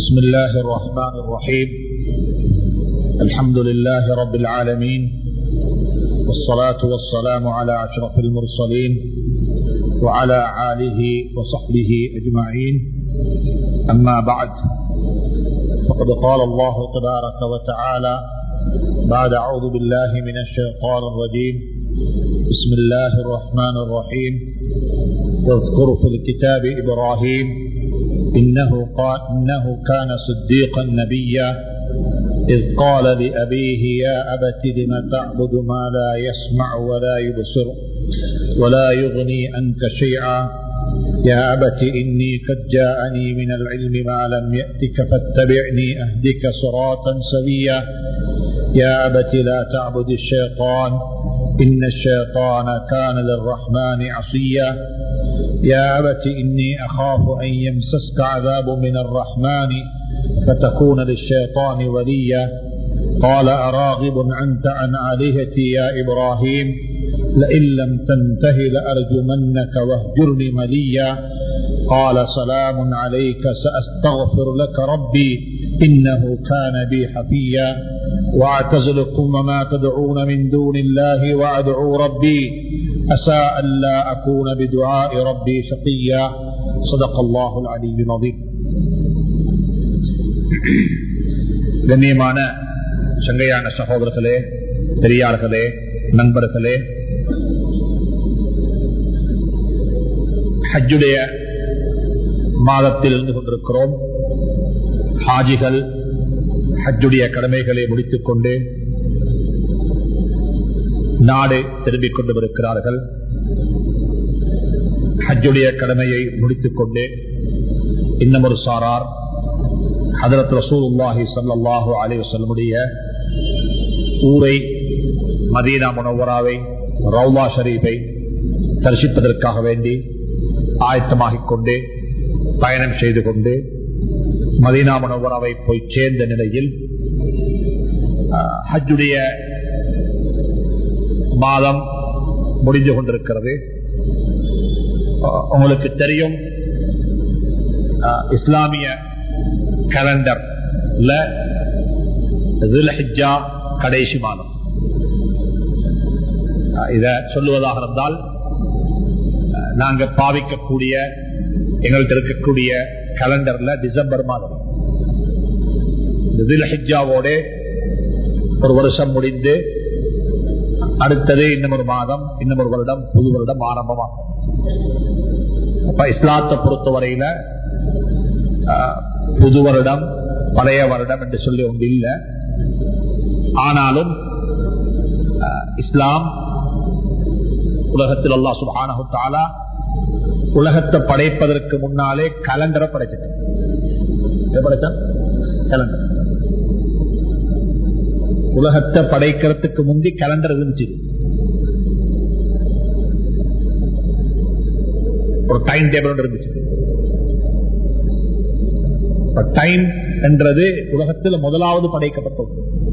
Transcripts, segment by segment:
بسم الله الرحمن الرحيم الحمد لله رب العالمين والصلاة والسلام على أشرف المرسلين وعلى آله وصحبه أجمعين أما بعد فقد قال الله تبارك وتعالى بعد أعوذ بالله من الشيطان الرجيم بسم الله الرحمن الرحيم واذكر في الكتاب إبراهيم إنه, قال إنه كان صديقا نبيا إذ قال لأبيه يا أبت لم تعبد ما لا يسمع ولا يبصر ولا يغني عنك شيئا يا أبت إني قد جاءني من العلم ما لم يأتك فاتبعني أهدك صراطا سويا يا أبت لا تعبد الشيطان إن الشيطان كان للرحمن عصيا يا أبت إني أخاف أن يمسسك عذاب من الرحمن فتكون للشيطان وليا قال أراغب أنت عن آلهتي يا إبراهيم لئن لم تنته لأرجمنك واهجرني مليا قال سلام عليك سأستغفر لك ربي إنه كان بي حفيا واعتزلكم وما تدعون من دون الله وأدعو ربي أسى ألا أكون بدعاء ربي شقيا صدق الله العلي العظيم கண்ணியமான சங்கையான சகோதரர்களே பெரியார்களே நண்பர்களே ஹஜ்ஜுடைய மாதத்தில் இருந்து கொண்டிருக்கிறோம் ஹாஜிகள் ஹஜ்ஜுடைய கடமைகளை முடித்துக் கொண்டு நாடு திரும்பிக் கொண்டு வருகிறார்கள் ஹஜ்ஜுடைய கடமையை முடித்துக் கொண்டு இன்னும் ஒரு சாரார் ஹதரத் ரசூல்லாஹி சல்லாஹூ அலி வசல்லமுடைய ஊரை மதீனா முனவராவை ரவுலா ஷரீஃபை தரிசிப்பதற்காக வேண்டி ஆயத்தமாகிக் கொண்டு பயணம் செய்து கொண்டு மதீனா முனவராவை போய் சேர்ந்த நிலையில் ஹஜ்ஜுடைய மாதம் முடிந்து கொண்டிருக்கிறது உங்களுக்கு தெரியும் இஸ்லாமிய கேலண்டர் கடைசி மாதம் இத சொல்லுவதாக இருந்தால் நாங்க பாவிக்கக்கூடிய எங்கள்கிட்ட இருக்கக்கூடிய கேலண்டர்ல டிசம்பர் மாதம் ஹிஜாவோட ஒரு வருஷம் முடிந்து அடுத்தது இன்னும் ஒரு மாதம் இன்னும் ஒரு வருடம் புது வருடம் ஆரம்பமாகும் அப்ப இஸ்லாத்தை பொறுத்தவரையில புது வருடம் பழைய வருடம் என்று சொல்லி ஒன்று இல்லை ஆனாலும் இஸ்லாம் உலகத்தில் அல்லா சுபானகுத்தாலா உலகத்தை படைப்பதற்கு முன்னாலே கலண்டரை படைச்சிட்டு படைத்தான் கலண்டர் உலகத்தை படைக்கிறதுக்கு முந்தி கலண்டர் இருந்துச்சு ஒரு டைம் டேபிள் இருந்துச்சு டைம் என்றது உலகத்தில் முதலாவது படைக்கப்பட்டது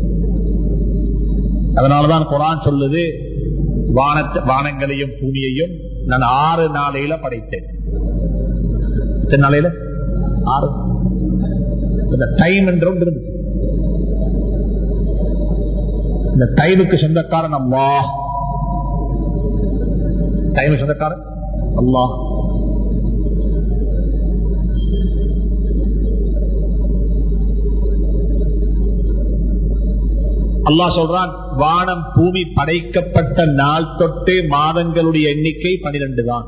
அதனாலதான் குரான் சொல்லுது வானத்தை வானங்களையும் பூமியையும் நான் ஆறு நாளையில படைத்தேன் எத்தனை நாளையில ஆறு இந்த டைம் என்ற ஒன்று இருந்துச்சு இந்த டைமுக்கு சொந்தக்காரன் அம்மா டைம் சொந்தக்காரன் அல்லா அல்லா சொல்றான் வானம் பூமி படைக்கப்பட்ட நாள் தொட்டு மாதங்களுடைய எண்ணிக்கை பனிரெண்டு தான்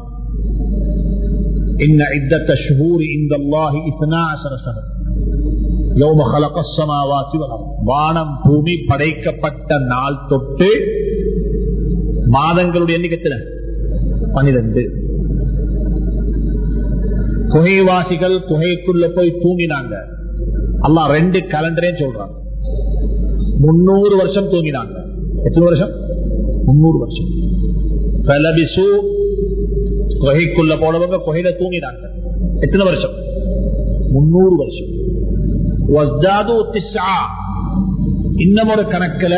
வானம் பூமி படைக்கப்பட்ட நாள் தொட்டு மாதங்களுடைய எண்ணிக்கை பனிரெண்டு குகைவாசிகள் குகைக்குள்ள போய் தூங்கினாங்க அல்லா ரெண்டு கலண்டரே சொல்றாங்க முன்னூறு வருஷம் தூங்கினாங்க எத்தனை வருஷம் முன்னூறு வருஷம் பலபிசு குகைக்குள்ள போனவங்க குகையில தூங்கினாங்க எத்தனை வருஷம் முன்னூறு வருஷம் இன்னும் ஒரு கணக்குல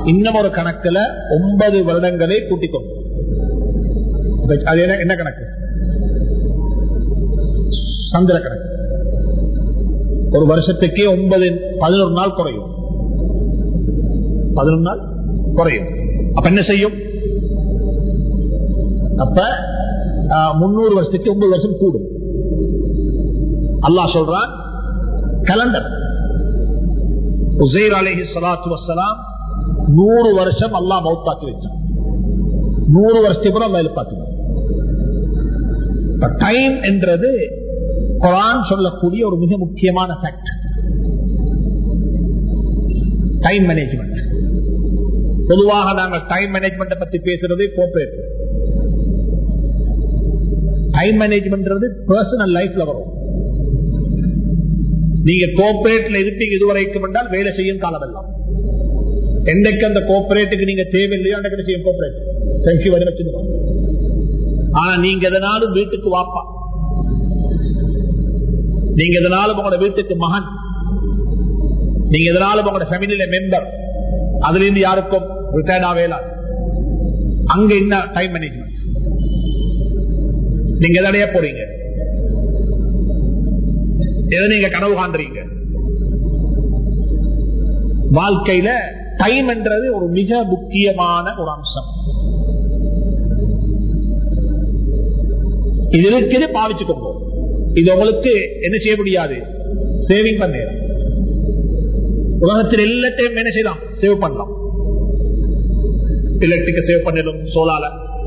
இன்னும் ஒரு கணக்குல ஒன்பது வருடங்களை கூட்டிக் கொண்டு அது என்ன என்ன கணக்கு சந்திர கணக்கு ஒரு வருஷத்துக்கே ஒன்பது பதினொரு நாள் குறையும் பதினொரு நாள் குறையும் அப்ப என்ன செய்யும் அப்ப முன்னூறு வருஷத்துக்கு ஒன்பது வருஷம் கூடும் அல்லாஹ் சொல்றான் கலண்டர் உசைர் அலஹி சலாத்து வசலாம் நூறு வருஷம் அல்லாஹ் மௌத்தாக்கி வச்சான் நூறு வருஷத்துக்கு கூட மேல பார்த்துக்கணும் டைம் என்றது குரான் சொல்லக்கூடிய ஒரு மிக முக்கியமான ஃபேக்ட் டைம் மேனேஜ்மெண்ட் பொதுவாக நாங்கள் டைம் மேனேஜ்மெண்ட் பத்தி பேசுறது கோஆபரேட் டைம் மேனேஜ்மெண்ட் பர்சனல் லைஃப்ல வரும் நீங்க கோஆபரேட்ல இருப்பீங்க இதுவரைக்கும் என்றால் வேலை செய்யும் காலம் எல்லாம் என்றைக்கு அந்த கோஆபரேட்டுக்கு நீங்க தேவையில்லையோ அன்றைக்கு செய்யும் கோஆபரேட் தேங்க்யூ வெரி மச் ஆனா நீங்க எதனாலும் வீட்டுக்கு வாப்பா நீங்க எதனாலும் உங்களோட வீட்டுக்கு மகன் நீங்க எதனாலும் உங்களோட ஃபேமிலியில மெம்பர் அதுல இருந்து யாருக்கும் ரிட்டையர்ட் ஆவேலா அங்க என்ன டைம் மேனேஜ்மெண்ட் நீங்க எதடைய போறீங்க எதை நீங்க கனவு காண்றீங்க வாழ்க்கையில டைம் என்றது ஒரு மிக முக்கியமான ஒரு அம்சம் இது இருக்குது பாவிச்சுக்கோங்க இது உங்களுக்கு என்ன செய்ய முடியாது சேவிங் பண்ண உலகத்தில் எல்லாத்தையும் என்ன செய்யலாம் சேவ் பண்ணலாம் எலக்ட்ரிக்க சேவ் பண்ணிடும் சோலால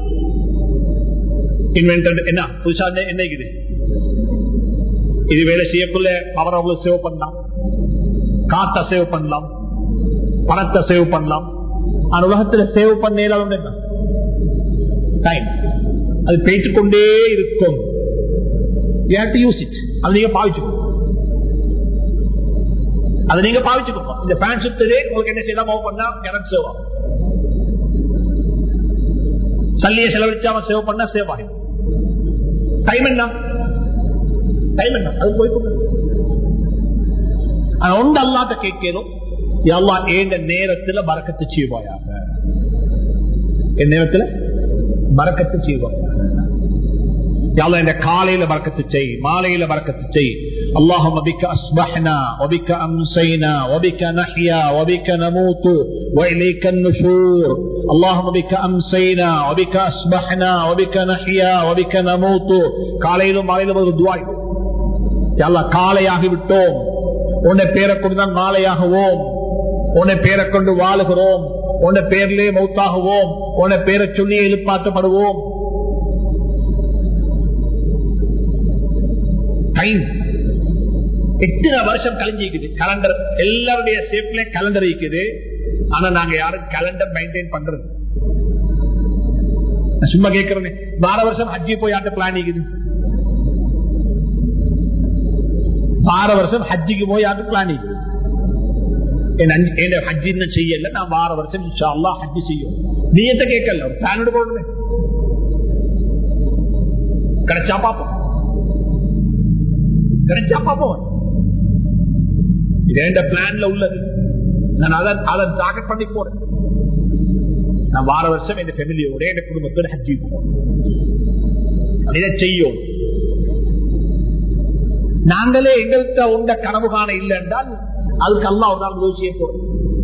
இன்வென்டர் என்ன புதுசா என்ன இது இது வேலை செய்யக்குள்ள பவர் அவ்வளவு சேவ் பண்ணலாம் காத்த சேவ் பண்ணலாம் பணத்தை சேவ் பண்ணலாம் ஆனா உலகத்துல சேவ் பண்ண டைம் அது பேசிக் கொண்டே இருக்கும் யூஸ் இட் அது நீங்க பாவிச்சுக்கணும் அதை நீங்க பாவிச்சுக்கணும் இந்த பேன் சுத்ததே உங்களுக்கு என்ன செய்யலாம் மூவ் பண்ணா எனக்கு சேவ் ஆகும் சல்லியை செலவழிச்சாம சேவ் பண்ணா சேவ் ஆகும் டைம் என்ன டைம் என்ன அது போய் ஒன்று அல்லாட்ட கேட்கணும் எல்லா ஏண்ட நேரத்துல பறக்கத்து செய்வாயாக என் நேரத்துல பறக்கத்து செய்வாயாக இந்த காலையில பறக்கத்து செய் மாலையில பறக்கத்து செய் اللهم بك أصبحنا وبك أمسينا وبك نحيا وبك نموت وإليك النشور اللهم بك أمسينا وبك أصبحنا وبك نحيا وبك نموت காலையிலும் மாலையிலும் ஒரு துவா அல்லா காலையாகி விட்டோம் உன்னை பேரை கொண்டுதான் மாலையாகுவோம் உன்னை பேரை கொண்டு வாழுகிறோம் உன்னை பேர்லே மௌத்தாகுவோம் உன்னை பேரை சொல்லி எழுப்பாற்றப்படுவோம் டைம் எத்தனை வருஷம் கழிஞ்சிக்குது கலண்டர் எல்லாருடைய சேஃப்ல கலண்டர் இருக்குது ஆனா நாங்க யாரும் கலண்டர் மெயின்டைன் பண்றது சும்மா கேட்கிறேன் வார வருஷம் ஹஜ்ஜி போய் ஆட்ட பிளான் இருக்குது வார வருஷம் ஹஜ்ஜிக்கு போய் ஆட்டு பிளான் இருக்குது ஹஜ்ஜி இன்னும் செய்யல நான் வார வருஷம் இன்ஷா அல்லா ஹஜ்ஜி செய்யும் நீயத்தை கேட்கல ஒரு பிளான் போடுறேன் கிடைச்சா பாப்போம் கிடைச்சா பாப்போம் இது பிளான்ல உள்ளது நான் அதை அதை டார்கெட் பண்ணி போறேன் நான் வார வருஷம் என் ஃபேமிலியோட என் குடும்பத்தோட ஹஜ்ஜி போவோம் இதை செய்யும் நாங்களே எங்கள்கிட்ட உண்ட கனவு காண இல்லை என்றால் அதுக்கு அல்லா ஒரு நாள் யோசிய போறோம்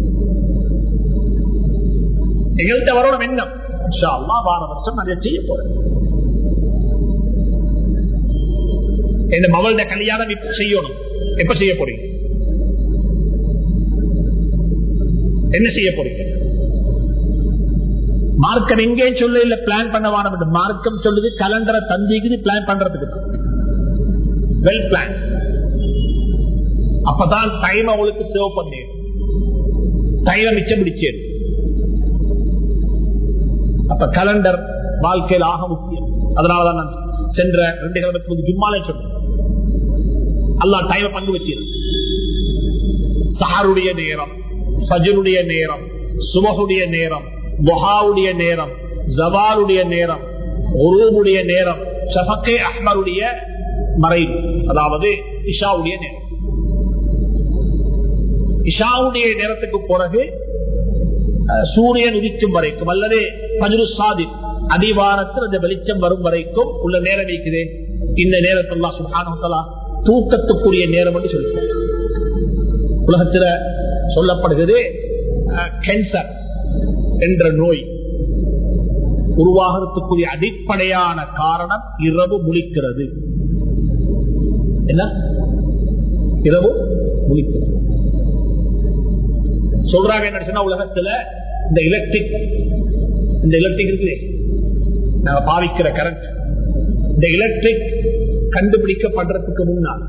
எங்கள்கிட்ட வரணும் எண்ணம் அல்லா வார வருஷம் நான் இதை செய்ய போறேன் என் மகளோட கல்யாணம் இப்ப செய்யணும் எப்ப செய்ய போறீங்க என்ன செய்ய போறீங்க மார்க்கம் எங்கேயும் சொல்ல இல்ல பிளான் பண்ண வாரம் மார்க்கம் சொல்லுது கலண்டரை தந்திக்குது பிளான் பண்றதுக்கு வெல் பிளான் அப்பதான் டைம் அவளுக்கு சேவ் பண்ணு டைம் மிச்சம் பிடிச்சேன் அப்ப கலண்டர் வாழ்க்கையில் ஆக முக்கியம் அதனாலதான் நான் சென்ற ரெண்டு கிழமைக்கு ஜும்மாலே சொன்னேன் அல்லா டைம் பங்கு வச்சிருக்கேன் சஹருடைய நேரம் சஜருடைய நேரம் சுமகுடைய நேரம் பொஹாவுடைய நேரம் ஜவாலுடைய நேரம் ஒருவுடைய நேரம் ஷபக்கே அஹ்மருடைய மறைவு அதாவது இஷாவுடைய நேரம் இஷாவுடைய நேரத்துக்கு பிறகு அஹ், சூரியன் உதிக்கும் வரைக்கும் அல்லது பஜுரு சாதி அடிவாரத்தில் அந்த வெளிச்சம் வரும் வரைக்கும் உள்ள நேரம் இருக்குது இந்த நேரத்தெல்லாம் சுகானத்தலா தூக்கத்துக்குரிய நேரம் என்று சொல்லுவோம் உலகத்தில் சொல்லப்படுகிறது கேன்சர் என்ற நோய் உருவாகிறதுக்குரிய அடிப்படையான காரணம் இரவு முழிக்கிறது என்ன இரவு முழிக்கிறது சொல்றாங்க என்ன சொன்னா உலகத்துல இந்த எலக்ட்ரிக் இந்த எலக்ட்ரிக் இருக்குது நாங்க பாவிக்கிற கரண்ட் இந்த எலக்ட்ரிக் கண்டுபிடிக்கப்படுறதுக்கு முன்னால்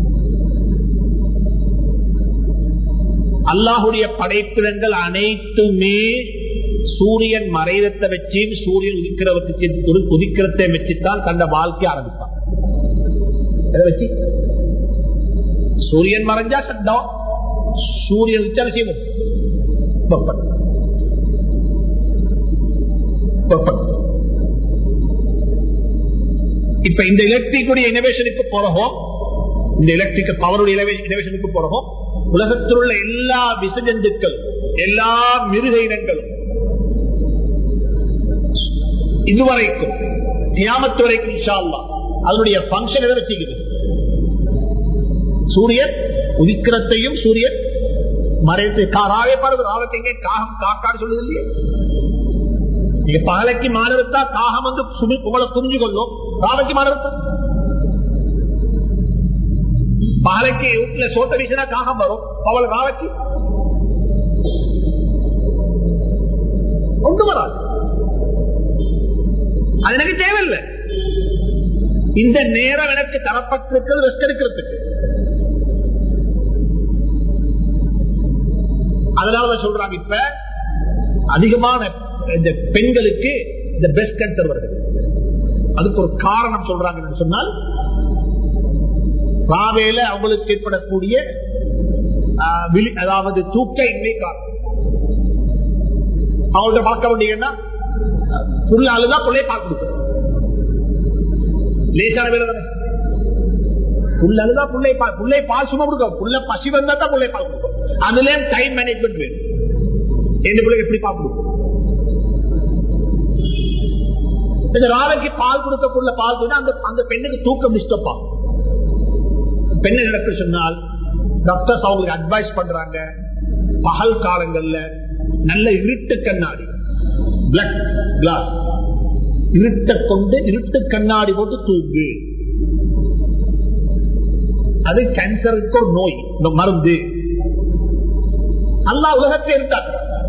அல்லாஹுடைய படைப்பிடங்கள் அனைத்துமே சூரியன் மறைவத்தை வச்சு சூரியன் உதிக்கிறவருக்கு உதிக்கிறதை வச்சுத்தான் தந்த வாழ்க்கை ஆரம்பிப்பான் எதை வச்சு சூரியன் மறைஞ்சா சட்டம் சூரியன் உச்சார செய்வோம் வெப்பம். வெப்பம். இப்ப இந்த எலக்ட்ரிக்குடைய இனோவேஷனுக்கு போறோம் இந்த எலக்ட்ரிக் பவருடைய இனோவேஷனுக்கு போறோம் உலகத்தில் உள்ள எல்லா விசஜந்துக்கள் எல்லா மிருக இனங்களும் இதுவரைக்கும் தியாமத்து வரைக்கும் இன்ஷா அல்லாஹ் அதனுடைய பங்கன் எதை வச்சுக்குது சூரியன் உதிக்கிறதையும் சூரியன் மறைத்து ராவே பாருங்க ராவக்கு எங்கே காகம் காக்காடு சொல்லுது இல்லையா நீங்க பகலைக்கு மாணவத்தா காகம் வந்து சுமி உங்களை புரிஞ்சு கொள்ளும் ராவைக்கு மாணவத்தா பகலைக்கு வீட்டுல சோத்த வீசினா காகம் வரும் அவள் ராவைக்கு ஒன்று வராது அது எனக்கு தேவையில்லை இந்த நேரம் எனக்கு தரப்பட்டிருக்கிறது ரெஸ்ட் எடுக்கிறதுக்கு அதனாலதான் சொல்றாங்க இப்ப அதிகமான இந்த பெண்களுக்கு இந்த பெஸ்ட் கேன்சர் வருது அதுக்கு ஒரு காரணம் சொல்றாங்க என்று சொன்னால் ராவேல அவங்களுக்கு ஏற்படக்கூடிய ஆஹ், விழி- அதாவது தூக்க இன்மை காரணம் அவங்கள்ட்ட பார்க்க வேண்டியன்னா புள்ள அழுதா பிள்ளைய பார்க்க கொடுக்கணும் லேசான வேலை தானே புள்ள அழுதா பிள்ளை பால் பிள்ளை பால் சும்மா கொடுக்க புள்ள பசி வந்தா தான் பிள்ளை பால் கொடுக்கும் அதுல டைம் மேனேஜ்மெண்ட் வேணும் எந்த பிள்ளை எப்படி பால் கொடுக்கும் இந்த ராவைக்கு பால் கொடுக்கக்குள்ள பால் கொடுத்தா அந்த அந்த பெண்ணுக்கு தூக்கம் டிஸ்டர்ப் ஆகும் பெண்ணு நடக்க சொன்னால் டாக்டர்ஸ் அவங்களுக்கு அட்வைஸ் பண்றாங்க பகல் காலங்கள்ல நல்ல இருட்டு கண்ணாடி பிளக் கிளாஸ் இருட்ட கொண்டு இருட்டு கண்ணாடி போட்டு தூங்கு அது கேன்சருக்கு ஒரு நோய் இந்த மருந்து அல்லாஹ் உலகத்தை இருந்தார்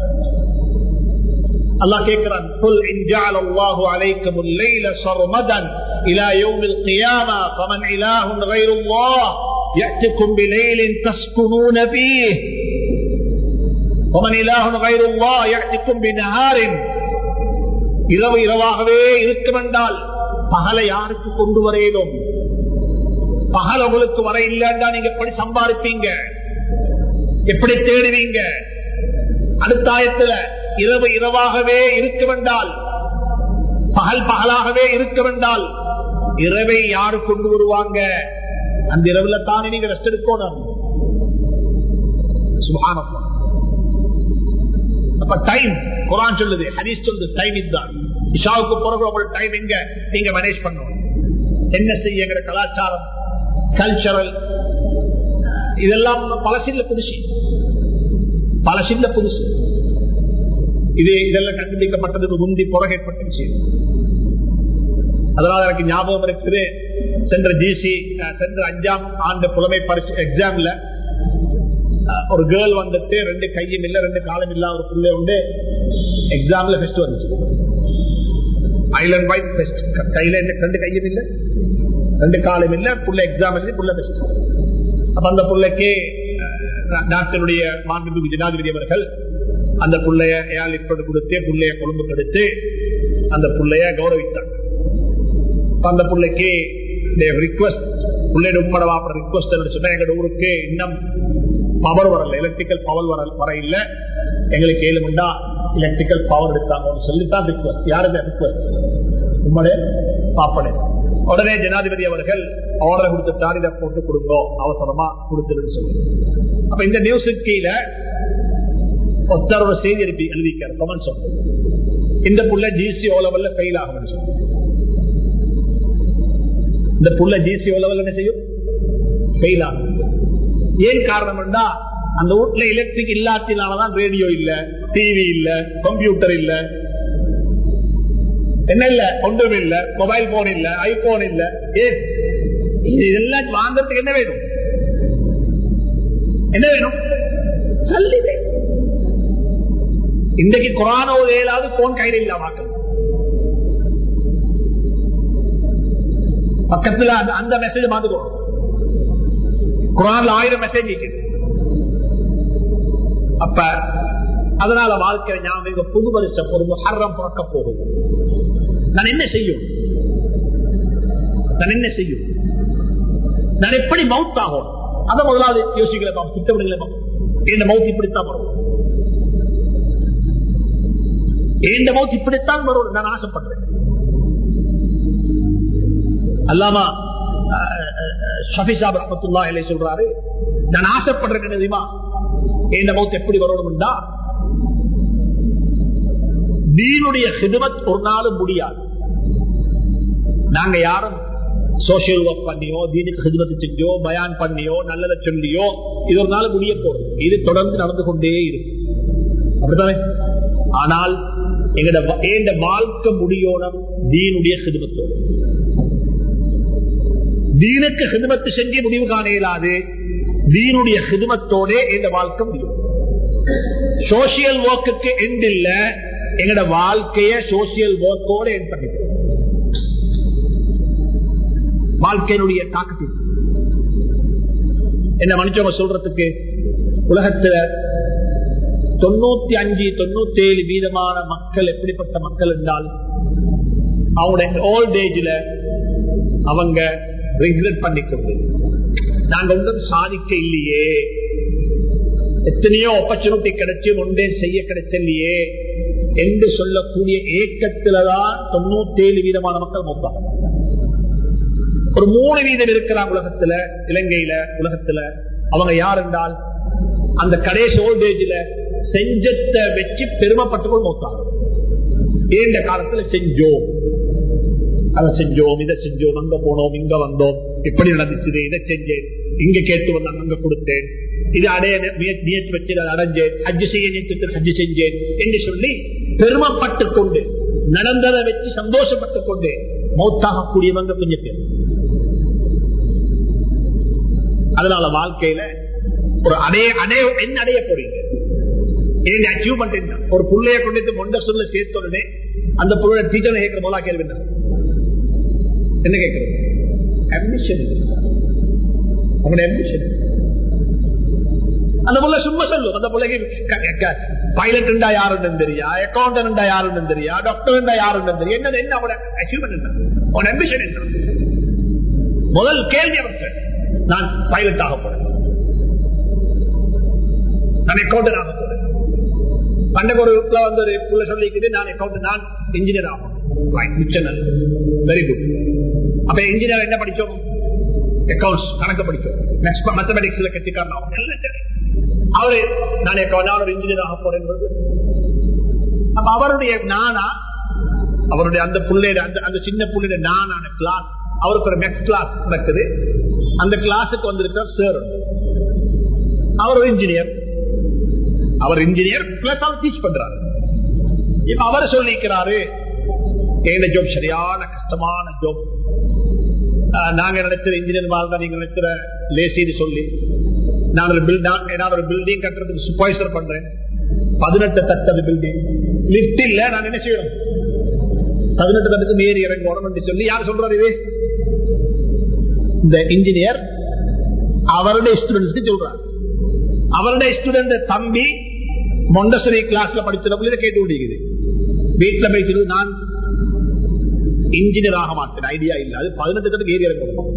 அல்லாஹ் கேட்கிறான் قل إن جعل الله عليكم الليل سرمدا إلى يوم القيامة فمن إله غير الله يأتكم بليل تسكنون فيه ومن إله غير الله يأتكم بنهار இரவு இரவாகவே இருக்கும் என்றால் பகலை யாருக்கு கொண்டு வரையிலும் பகல் உங்களுக்கு வர இல்லைன்னா நீங்க எப்படி சம்பாதிப்பீங்க எப்படி தேடுவீங்க அடுத்த ஆயத்துல இரவு இரவாகவே இருக்க வேண்டால் பகல் பகலாகவே இருக்க வேண்டால் இரவை யாரு கொண்டு வருவாங்க அந்த இரவுல தானே நீங்க ரெஸ்ட் எடுக்கணும் சுபானம் அப்ப டைம் குரான் சொல்லுது ஹதீஸ் சொல்லுது டைம் இதுதான் இஷாவுக்கு பிறகு உங்களுக்கு டைம் எங்க நீங்க மேனேஜ் பண்ணணும் என்ன செய்யுங்கிற கலாச்சாரம் கல்ச்சரல் இதெல்லாம் பழசில்ல புதுசு பழசில்ல புதுசு இது இதெல்லாம் கண்டுபிடிக்கப்பட்டதுக்கு முந்தி புறகு ஏற்பட்ட விஷயம் அதனால எனக்கு ஞாபகம் இருக்குது சென்ற ஜிசி சென்ற அஞ்சாம் ஆண்டு புலமை பரிசு எக்ஸாம்ல அஹ், ஒரு கேர்ள் வந்துட்டு ரெண்டு கையும் இல்ல ரெண்டு காலம் இல்ல ஒரு பிள்ளை உண்டு எக்ஸாம்ல ஃபெஸ்ட் வந்துச்சு ஐலண்ட் வைட் ஃபெஸ்ட் கையில என்ன ரெண்டு கையும் இல்ல ரெண்டு காலம் இல்ல புள்ள எக்ஸாம் எழுதி புள்ள ஃபெஸ்ட் அப்ப அந்த பிள்ளைக்கு அஹ், நாட்டினுடைய மாண்புமிகு ஜனாதிபதி அவர்கள் அந்த பிள்ளைய ஏழு இப்படி கொடுத்து பிள்ளைய கொழும்புக்கு எடுத்து அந்த பிள்ளைய கௌரவித்தாங்க அப்ப அந்த பிள்ளைக்கு ரிக்வஸ்ட் பிள்ளையோட உண்மட வாப்பட ரிக்வஸ்ட் சொன்னா எங்க ஊருக்கு இன்னும் பவர் வரல எலக்ட்ரிக்கல் பவர் வர வர இல்ல எங்களுக்கு ஏழு மண்டா எலக்ட்ரிக்கல் பவர் எடுத்தாங்கன்னு சொல்லித்தான் ரிக்வஸ்ட் யாருங்க ரிக்வஸ்ட் உம்மடே பாப்படே உடனே ஜனாதிபதி அவர்கள் ஆர்டர் கொடுத்துட்டார் இதை போட்டு கொடுங்க அவசரமா கொடுத்துருன்னு சொல்லி அப்ப இந்த நியூஸுக்கு கீழே ஒருத்தர் ஒரு செய்தி எழுப்பி எழுதிக்கார் கமெண்ட் சொல்ல இந்த புள்ள ஜிசி ஓ லெவல்ல ஃபெயில் ஆகும் சொல்லி இந்த புள்ள ஜிசி ஓ லெவல் என்ன செய்யும் ஃபெயில் ஆகும் ஏன் காரணம் என்றா அந்த வீட்டுல எலக்ட்ரிக் இல்லாத்தினாலதான் ரேடியோ இல்ல டிவி இல்ல கம்ப்யூட்டர் இல்ல என்ன இல்ல ஒன்றும் இல்ல மொபைல் போன் இல்ல ஐபோன் இல்ல ஏன் இதெல்லாம் வாங்கறதுக்கு என்ன வேணும் என்ன வேணும் சல்லி வேணும் இன்றைக்கு குரான ஒரு ஏழாவது போன் கையில் இல்ல வாக்கள் பக்கத்துல அந்த- அந்த மெசேஜ் மாத்துக்கணும் குரான்ல ஆயிரம் மெசேஜ் இருக்குது அப்ப அதனால வாழ்க்கை ஞாபகம் இங்க புது வருஷம் ஒரு முஹர்ரம் பிறக்க போகுது நான் என்ன செய்யும் நான் என்ன செய்யும் நான் எப்படி மவுத் ஆகும் அதை முதலாவது யோசிக்கிறேன் திட்டமிடுங்களேன் இந்த மவுத் இப்படித்தான் வரும் இந்த மவுத் இப்படித்தான் வரும் நான் ஆசைப்படுறேன் அல்லாமா ஷபிசாப் ரஹமத்துல்லா இல்லை சொல்றாரு நான் ஆசைப்படுறேன் என்ன தெரியுமா இந்த மவுத் எப்படி வரணும்டா தீனுடைய ஹிதமத் ஒரு நாளும் முடியாது நாங்க யாரும் சோசியல் ஒர்க் பண்ணியோ தீனுக்கு ஹிதமத்து செஞ்சோ பயான் பண்ணியோ நல்லதை சொல்லியோ இது ஒரு நாள் முடிய போறது இது தொடர்ந்து நடந்து கொண்டே இருக்கும் அப்படித்தானே ஆனால் எங்கட வ- எங்க வாழ்க்கை முடியோனம் தீனுடைய ஹிதமத்தோடு தீனுக்கு ஹிதமத்து செஞ்சு முடிவு காண இயலாது தீனுடைய ஹிதமத்தோட இந்த வாழ்க்கை முடியும் சோசியல் ஒர்க்குக்கு எண்ட் இல்ல எங்கட வாழ்க்கைய சோசியல் ஒர்க்கோட எண்ட் பண்ணிக்கிறோம் வாழ்க்கையினுடைய தாக்கத்தில் என்ன மனுஷவங்க சொல்றதுக்கு உலகத்துல தொண்ணூத்தி அஞ்சு தொண்ணூத்தி ஏழு வீதமான மக்கள் எப்படிப்பட்ட மக்கள் என்றால் அவங்களுடைய ஓல்ட் ஏஜ்ல அவங்க ரெகுலேட் பண்ணிக்கொண்டு நாங்க ஒன்றும் சாதிக்க இல்லையே எத்தனையோ ஆப்பர்ச்சுனிட்டி கிடைச்சு ஒன்றே செய்ய கிடைச்சலையே என்று சொல்லக்கூடிய ஏக்கத்துலதான் தொண்ணூத்தி ஏழு வீதமான மக்கள் மொத்தம் ஒரு மூணு வீதம் இருக்கிறாங்க உலகத்துல இலங்கையில உலகத்துல அவங்க யார் என்றால் அந்த கடைசி ஓல்டேஜ்ல செஞ்சத்தை வச்சு பெருமைப்பட்டுக்கொண்டு மொத்தாங்க ஏண்ட காலத்துல செஞ்சோம் அதை செஞ்சோம் இதை செஞ்சோம் அங்க போனோம் இங்க வந்தோம் இப்படி நடந்துச்சு இதை செஞ்சேன் இங்க கேட்டு வந்தாங்க அங்க கொடுத்தேன் இது அடைய முயற்சி வச்சு அதை அடைஞ்சேன் ஹஜ்ஜு செய்ய நேற்று ஹஜ்ஜு செஞ்சேன் என்று சொல்லி பெருமைப்பட்டுக் கொண்டு நடந்ததை வச்சு சந்தோஷப்பட்டுக் கொண்டு மௌத்தாகக்கூடியவங்க கொஞ்சம் பேர் அதனால வாழ்க்கையில ஒரு அடைய அடைய என்ன அடைய போறீங்க என்ன அச்சீவ்மெண்ட் என்ன ஒரு புள்ளைய கொண்டு மொண்ட சொல்ல சேர்த்த உடனே அந்த புள்ள டீச்சர் கேட்கிற போலா கேள்வி என்ன என்ன கேட்கறது அம்பிஷன் அவங்களோட அம்பிஷன் அந்த புள்ள சும்மா சொல்லும் அந்த பிள்ளைக்கு பைலட் இருந்தா யாருன்னு தெரியா அக்கௌண்டன்ட் இருந்தா யாருன்னு தெரியா டாக்டர் இருந்தா யாருன்னு தெரியும் என்ன என்ன அவனோட அச்சீவ்மெண்ட் என்ன அவனோட அம்பிஷன் என்ன முதல் கேள்வி அவருக்கு நான் பைலட் ஆக போறேன் நான் அக்கௌண்டன்ட் ஆக போறேன் பண்டக ஒரு வந்து ஒரு புள்ள சொல்லிக்கிட்டு நான் அக்கௌண்ட் நான் இன்ஜினியர் ஆகும் வெரி குட் அப்ப இன்ஜினியர் என்ன படிச்சோம் அக்கௌண்ட்ஸ் கணக்கு படிச்சோம் நெக்ஸ்ட் மேத்தமெட்டிக்ஸ்ல கட்டிக்காரன் ஆகும் எல்லாம் சரி அவரு நான் நான் ஒரு இன்ஜினியர் ஆக போறேன் அப்ப அவருடைய நானா அவருடைய அந்த பிள்ளைய அந்த அந்த சின்ன பிள்ளைய நானான கிளாஸ் அவருக்கு ஒரு மெக்ஸ் கிளாஸ் நடக்குது அந்த கிளாஸுக்கு வந்திருக்கார் சார் அவர் ஒரு இன்ஜினியர் அவர் இன்ஜினியர் பிளஸ் அவர் டீச் பண்றாரு இப்ப அவர் சொல்லிக்கிறாரு எங்க ஜோப் சரியான கஷ்டமான ஜோப் நாங்க நினைக்கிற இன்ஜினியர் வாழ்ந்தா நீங்க நினைக்கிற லேசின்னு சொல்லி நான் ஒரு பில்டிங் ஒரு பில்டிங் கட்டுறதுக்கு சூப்பர்வைசர் பண்றேன் பதினெட்டு தட்டது பில்டிங் லிப்ட் இல்ல நான் என்ன செய்யணும் பதினெட்டு தட்டுக்கு மேறி இறங்கணும் சொல்லி யார் சொல்றாரு இது இந்த இன்ஜினியர் அவருடைய ஸ்டூடெண்ட்ஸ்க்கு சொல்றாரு அவருடைய ஸ்டூடெண்ட் தம்பி மொண்டசரி கிளாஸ்ல படிச்சவங்க கேட்டு கொண்டிருக்குது வீட்டுல போய் நான் இன்ஜினியர் ஆக மாட்டேன் ஐடியா இல்ல அது பதினெட்டு கட்டுக்கு ஏறி இறங்கணும்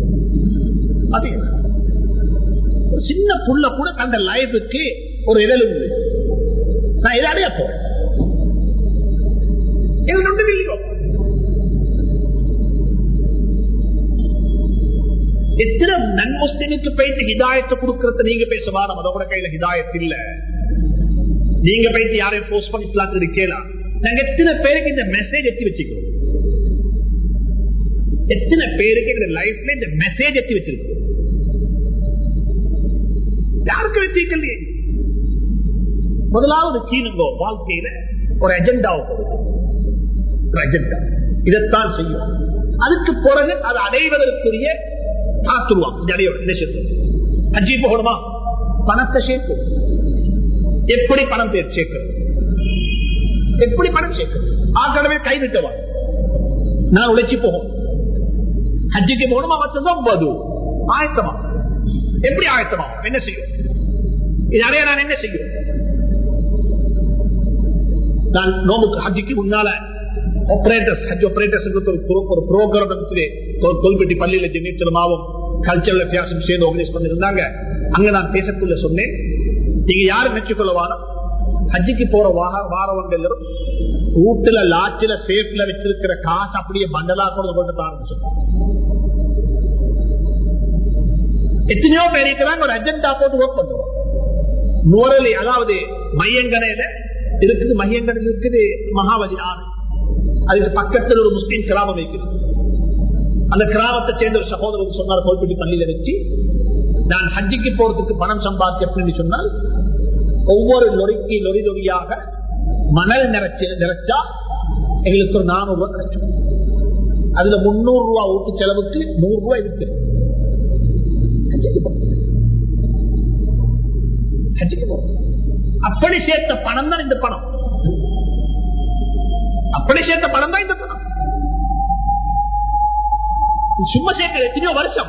சின்ன புள்ள கூட அந்த லைஃபுக்கு ஒரு இதழ் உண்டு நான் இதை அடைய போறேன் எத்தனை நன்முஸ்லிமுக்கு போயிட்டு ஹிதாயத்தை கொடுக்கறத நீங்க பேசுவா நம்ம அதோட கையில ஹிதாயத் இல்ல நீங்க போயிட்டு யாரையும் போஸ்ட் பண்ணி இஸ்லாத்துக்கு இருக்கலாம் நாங்க எத்தனை பேருக்கு இந்த மெசேஜ் எத்தி வச்சுக்கிறோம் எத்தனை பேருக்கு இந்த லைஃப்ல இந்த மெசேஜ் எத்தி வச்சிருக்கோம் யாருக்கு வச்சிருக்கலையே முதலாவது சீனுங்கோ வாழ்க்கையில ஒரு அஜெண்டாவை ஒரு அஜெண்டா இதைத்தான் செய்யும் அதுக்கு பிறகு அதை அடைவதற்குரிய காத்துருவான் என்ன சேர்த்து அஜி போகணுமா பணத்தை சேர்த்து எப்படி பணம் சேர்க்கிறது எப்படி பணம் சேர்க்கிறது ஆக்கடவே கை விட்டவா நான் உழைச்சி போகும் ஹஜ்ஜிக்கு போகணுமா மற்றதும் பது ஆயத்தமா எப்படி ஆயத்தமா என்ன செய்யும் இது அடைய நான் என்ன செய்யும் நான் நோம்புக்கு ஹஜ்ஜிக்கு முன்னால ஆபரேட்டர்ஸ் ஹஜ் ஆபரேட்டர்ஸ் ஒரு ப்ரோக்ராம் தொல்பெட்டி பள்ளியில ஜெமிச்சலமாவும் கல்ச்சரல் வித்தியாசம் சேர்ந்து ஆர்கனைஸ் பண்ணிருந்தாங்க அங்க நான் பேசக்குள்ள சொன்னேன் நீங்க யாரும் மெச்சுக்கொள்ள வாரம் ஹஜ்ஜிக்கு போற வாரவங்க எல்லாரும் வீட்டுல லாட்சில சேஃப்ல வச்சிருக்கிற காசு அப்படியே பண்டலா கூட கொண்டு ஆரம்பிச்சோம் எத்தனையோ பேர் இருக்கிறாங்க ஒரு அஜெண்டா போட்டு ஒர்க் பண்ணுவோம் நுவரலி அதாவது மையங்கனையில இருக்குது மையங்கனையில் இருக்குது மகாவதி ஆறு அதுக்கு பக்கத்தில் ஒரு முஸ்லீம் கிராமம் வைக்கிறது அந்த கிராமத்தை சேர்ந்த ஒரு சகோதரர் சொன்னார் கோல்பட்டி பள்ளியில வச்சு நான் ஹஜ்ஜிக்கு போறதுக்கு பணம் சம்பாதிக்க அப்படின்னு சொன்னால் ஒவ்வொரு லொரிக்கு லொரி லொரியாக மணல் நிறைச்சு நிறைச்சா எங்களுக்கு ஒரு நானூறு ரூபாய் கிடைக்கும் அதுல முன்னூறு ரூபாய் ஊட்டு செலவுக்கு நூறு ரூபாய் இருக்கு அப்படி சேர்த்த பணம் தான் இந்த பணம் அப்படி சேர்த்த பணம் தான் இந்த பணம் சும்மா சேர்க்க எத்தனையோ வருஷம்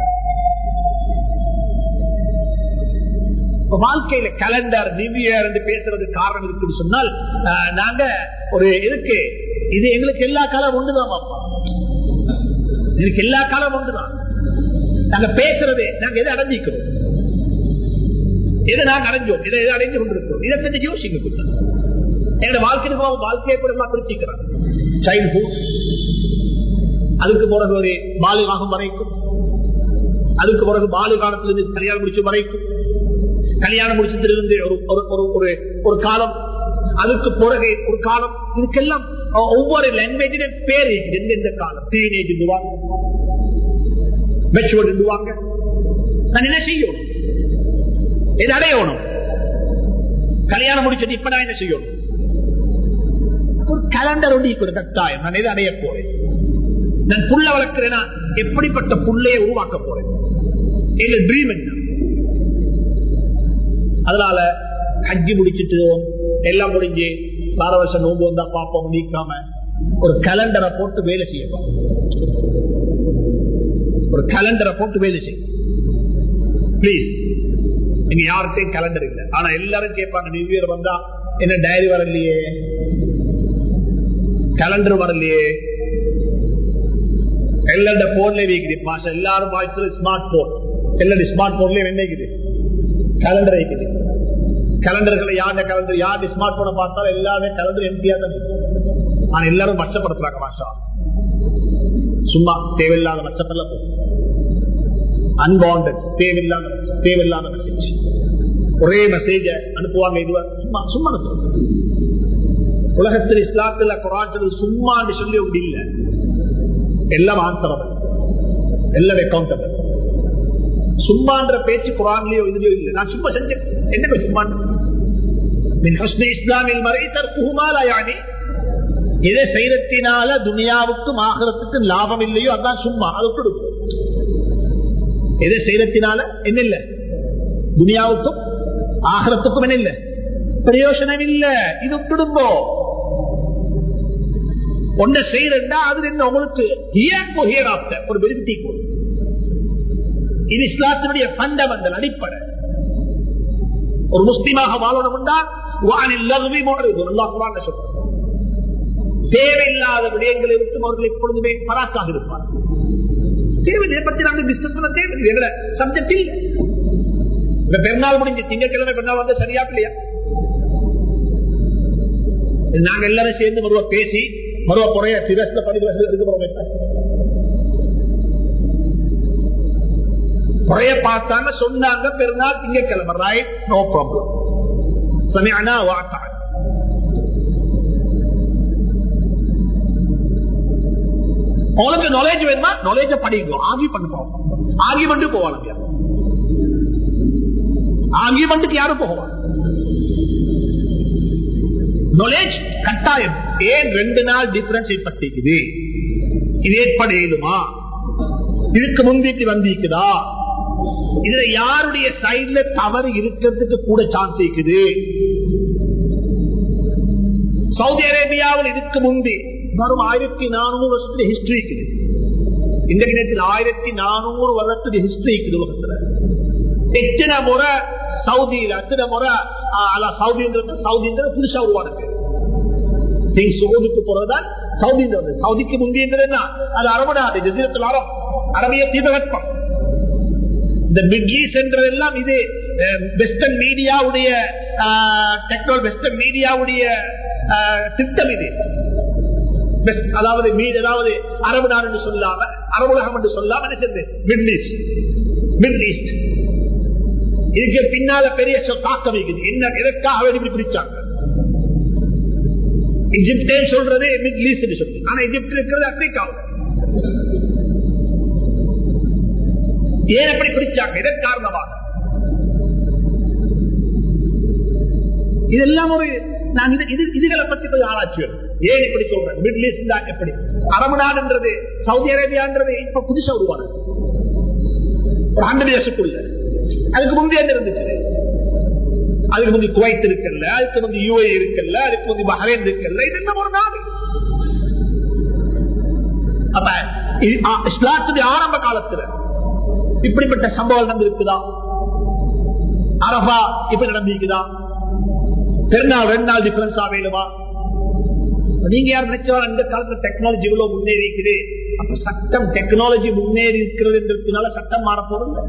வாழ்க்கையில கலண்டர் நிவியர் என்று பேசுறது காரணம் இருக்குன்னு சொன்னால் நாங்க ஒரு இருக்கு இது எங்களுக்கு எல்லா காலம் ஒன்றுதான் பாப்பா இதுக்கு எல்லா காலம் ஒன்றுதான் நாங்க பேசுறது நாங்க எதை அடைஞ்சிக்கிறோம் எதை நாங்க அடைஞ்சோம் இதை எதை அடைஞ்சு கொண்டிருக்கிறோம் இதை பற்றி யோசிங்க கொஞ்சம் என்னோட வாழ்க்கைக்கு வாழ்க்கையை கூட எல்லாம் பிரிச்சுக்கிறேன் சைல்ட்ஹுட் அதுக்கு பிறகு ஒரு பாலிகாகம் வரைக்கும் அதுக்கு பிறகு பாலு காலத்திலிருந்து கல்யாணம் முடிச்சு வரைக்கும் கல்யாணம் முடிச்சதிலிருந்து ஒரு ஒரு ஒரு காலம் அதுக்கு பிறகு ஒரு காலம் இதுக்கெல்லாம் ஒவ்வொரு லாங்குவேஜிலும் பேர் எந்தெந்த காலம் டீனேஜ் மெச்சுவர்ட் இருந்துவாங்க நான் என்ன செய்யும் இது அடையணும் கல்யாணம் முடிச்சது இப்ப நான் என்ன செய்யணும் ஒரு கலண்டர் ஒன்று இப்ப கட்டாயம் நான் எது அடைய போறேன் நான் புள்ள வளர்க்கிறேன்னா எப்படிப்பட்ட புள்ளைய உருவாக்க போறேன் எங்க ட்ரீம் என்ன அதனால கஞ்சி முடிச்சுட்டு எல்லாம் முடிஞ்சு வார வருஷம் நோம்பு வந்தா பாப்போம் நீக்காம ஒரு கலண்டரை போட்டு வேலை செய்யப்பா ஒரு கலண்டரை போட்டு வேலை செய்யும் பிளீஸ் நீங்க யார்கிட்டையும் கலண்டர் இல்லை ஆனா எல்லாரும் கேட்பாங்க நியூ இயர் வந்தா என்ன டைரி வரலையே கலண்டர் வரலையே எல்லா போன்ல வைக்குது மாசம் எல்லாரும் வாய்ப்பு ஸ்மார்ட் போன் எல்லாரும் ஸ்மார்ட் போன்லயும் என்ன இருக்குது கலண்டர் வைக்குது கலண்டர்களை யாருடைய கலண்டர் யாரு ஸ்மார்ட் போனை பார்த்தாலும் எல்லாமே கலண்டர் எம்டியா தான் ஆனா எல்லாரும் மச்சப்படுத்துறாங்க மாஷா சும்மா தேவையில்லாத மச்சப்பல்ல அன்பாண்டட் தேவையில்லாத தேவையில்லாத மெசேஜ் ஒரே மெசேஜ அனுப்புவாங்க இதுவா சும்மா சும்மா அனுப்புவாங்க உலகத்தில் இஸ்லாத்துல குரான் சும்மா சொல்லி ஒன்று இல்லை எல்லாம் ஆன்சரபிள் எல்லாம் அக்கௌண்டபிள் சும்மான்ற பேச்சு குரான்லயோ இதுலயோ இல்லை நான் சும்மா செஞ்சேன் என்ன சும்மா இஸ்லாமில் மறை தற்புகுமாலாயானி எதை செய்யறத்தினால துனியாவுக்கும் ஆகிறதுக்கும் லாபம் இல்லையோ அதான் சும்மா அது கொடுக்கும் எதை செய்யறத்தினால என்ன இல்ல துனியாவுக்கும் ஆகிறதுக்கும் என்ன இல்ல பிரயோசனம் இல்ல இது விட்டுடும்போ ஒன்ன செய்யறா அது என்ன உங்களுக்கு ஒரு பெருமிட்டி போடும் இது இஸ்லாத்தினுடைய பண்டமண்டல் அடிப்படை ஒரு முஸ்லீமாக வாழணும் தேவையில்லாத விடயங்களை விட்டு அவர்கள் எப்பொழுதுமே பராக்காக இருப்பார் தேவையை பற்றி நாங்கள் டிஸ்கஸ் பண்ண தேவை எங்களை சப்ஜெக்ட் இந்த பெருநாள் முடிஞ்சு திங்கட்கிழமை பெருநாள் வந்து சரியா இல்லையா நாங்க எல்லாரும் சேர்ந்து மறுவா பேசி மறுவா குறைய திரஸ்ல பதிவு இருக்க போறோம் குறைய பார்த்தாங்க சொன்னாங்க பெருநாள் திங்கக்கிழமை ரைட் நோ ப்ராப்ளம் சமயனா வாட்டான் உங்களுக்கு நாலேஜ் வேணுமா நாலேஜ படிக்கணும் ஆர்கியூ பண்ண போவோம் ஆர்கியூமெண்ட் போவாங்க ஆர்கியூமெண்ட்டுக்கு யாரும் போவாங்க நாலேஜ் கட்டாயம் ஏன் ரெண்டு நாள் டிஃபரன்ஸ் ஏற்பட்டிருக்குது இது ஏற்பட இயலுமா இதுக்கு முந்திட்டு வந்திருக்குதா இதுல யாருடைய சைட்ல தவறு இருக்கிறதுக்கு கூட சான்ஸ் இருக்குது சவுதி அரேபியாவில் இதுக்கு முந்தி வரும் ஆயிரத்தி நானூறு வருஷத்துல ஹிஸ்டரி இருக்குது இந்த கிணத்தில் ஆயிரத்தி நானூறு வருடத்துக்கு ஹிஸ்டரி இருக்குது உலகத்துல எத்தனை முறை சவுதியில எத்தனை முறை சவுதின்றது சவுதின்றது புதுசா உருவானது சவுதிக்கு போறதுதான் சவுதின்றது சவுதிக்கு முந்தியன்றது என்ன அது அரபு நாடு ஜசீரத்தில் அரபு அரபிய தீபகற்பம் இந்த மிட்லீஸ் என்றதெல்லாம் இது வெஸ்டர்ன் மீடியாவுடைய டெக்னாலஜி வெஸ்டர்ன் மீடியாவுடைய திட்டம் இது அதாவது மீட் அதாவது அரபு நாடு என்று சொல்லாம அரபுலகம் என்று சொல்லாம என்ன செய்யுது மிடில் ஈஸ்ட் மிடில் ஈஸ்ட் இதுக்கு பின்னால பெரிய தாக்கம் இருக்குது என்ன எதற்காக இப்படி பிரிச்சாங்க எஜிப்டே சொல்றது மிடில் ஈஸ்ட் சொல்லு ஆனா எஜிப்ட் இருக்கிறது ஆப்பிரிக்காவில் ஏன் எப்படி பிடிச்சாங்க இதன் காரணமாக இதெல்லாம் ஒரு நான் இது இதுகளை பத்தி கொஞ்சம் ஆராய்ச்சி ஏன் இப்படி சொல்றேன் மிடில் ஈஸ்ட் தான் எப்படி அரபு நாடுன்றது சவுதி அரேபியான்றது இப்ப புதுசா உருவானது ஒரு ஹண்ட்ரட் இயர்ஸுக்குள்ள அதுக்கு முந்தைய இருந்துச்சு அதுக்கு முந்தி குவைத் இருக்கல்ல அதுக்கு முந்தி யூஏ இருக்கல்ல அதுக்கு முந்தி பஹ்ரைன் இருக்கல்ல இதெல்லாம் ஒரு நாடு அப்ப இஸ்லாத்துடைய ஆரம்ப காலத்துல இப்படிப்பட்ட சம்பவம் நடந்திருக்குதா அரபா இப்படி நடந்திருக்குதா பெருநாள் ரெண்டு நாள் டிஃபரன்ஸ் ஆவேலுமா நீங்க யார் நினைச்சா இந்த காலத்துல டெக்னாலஜி இவ்வளவு முன்னேறி இருக்குது அப்ப சட்டம் டெக்னாலஜி முன்னேறி இருக்கிறதுனால சட்டம் மாற போறது